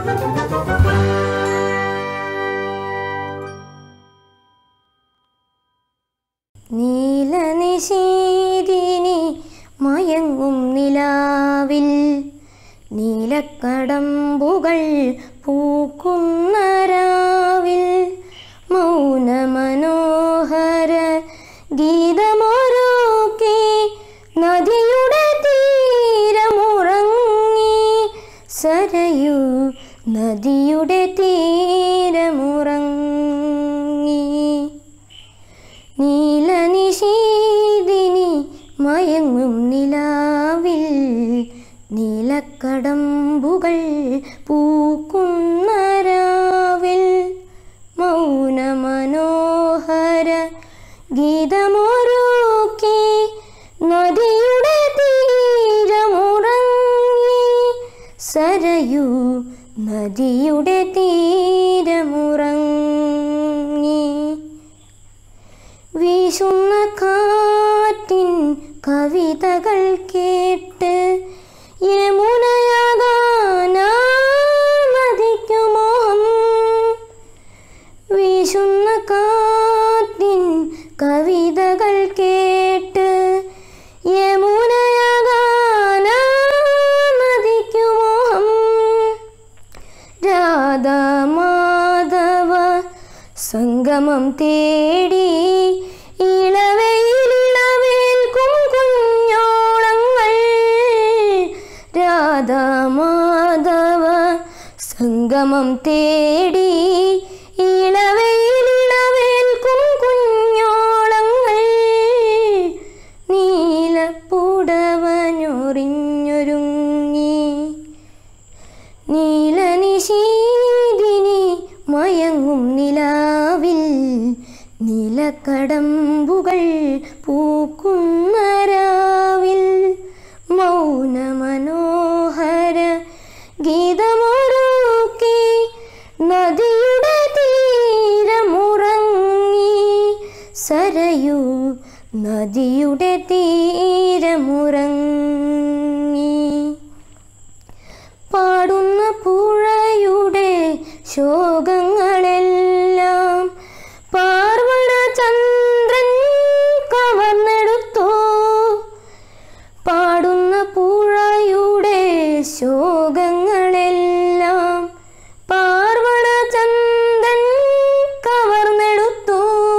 നീലനിശീതിനി മയങ്ങും നിലാവിൽ നീലക്കടമ്പുകൾ പൂക്കുന്ന രാവിൽ മൗനമനോഹര ഗീതമൊരുക്കി നദിയുടെ തീരമുറങ്ങി സരയൂ നദിയുടെ തീരമുറങ്ങി നീലനിശീതിനി മയങ്ങും നിലാവിൽ നീലക്കടമ്പുകൾ പൂക്കുന്ന രാവിൽ മൗനമനോഹര ഗീതമൊരുക്കി നദിയുടെ തീരമുറങ്ങി സരയൂ നദിയുടെ തീരമുറങ്ങി വീശുന്ന കാറ്റിൻ കവിതകൾ കേട്ട് യമുനയാകാനാമതിക്കുമോഹം വീശുന്ന കാറ്റിൻ കവിതകൾ കേട്ട് യമുനയാകാനാമതിക്കുമോഹം രാധാമാധവ സംഗമം തേടി ഇളവയിലിളവേൽക്കും കുഞ്ഞോളങ്ങൾ രാധാമാധവ സംഗമം തേടി ഇളവയിലിളവേൽക്കും കുഞ്ഞോളങ്ങൾ നീലപ്പുടവനൊറിഞ്ഞൊരുങ്ങി നീലനിശീതിനി മയങ്ങും നിലാവിൽ നീലക്കടമ്പുകൾ പൂക്കുന്ന രാവിൽ മൗനമനോഹര ഗീതമൊരുക്കി നദിയുടെ തീരമുറങ്ങി സരയൂ നദിയുടെ തീരമുറങ്ങി പാടുന്ന പുഴയുടെ ശോകങ്ങളെല്ലാം പാർവണ ചന്ദ്രൻ കവർന്നെടുത്തു പാടുന്ന പുഴയുടെ ശോകങ്ങളെല്ലാം പാർവണ ചന്ദ്രൻ കവർന്നെടുത്തു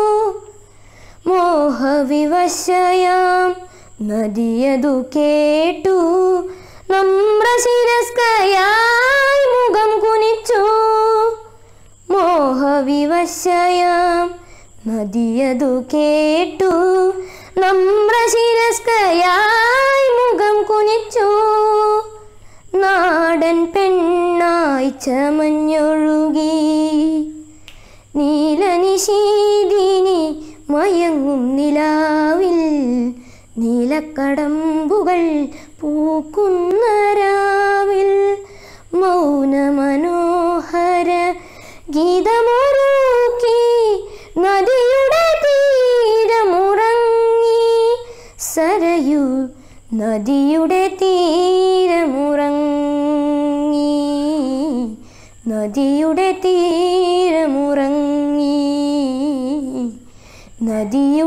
മോഹവിവശയാം നദിയതു കേട്ടു നമ്രശിരസ്കയായി മുഖം കുനിച്ചു മോഹവിവശയാം നദിയതു കേട്ടു നമ്രശിരസ്കയായി മുഖം കുനിച്ചു നാടൻ പെണ്ണായി ചമഞ്ഞൊഴുകി നീലനിശീതിനി മയങ്ങും നിലാവിൽ നീലക്കടമ്പുകൾ പൂക്കുന്ന രാവിൽ മൗനമനോഹര ഗീതമൊരുക്കി നദിയുടെ തീരമുറങ്ങി സരയൂ നദിയുടെ തീരമുറങ്ങി നദിയുടെ തീരമുറങ്ങി നദിയുടെ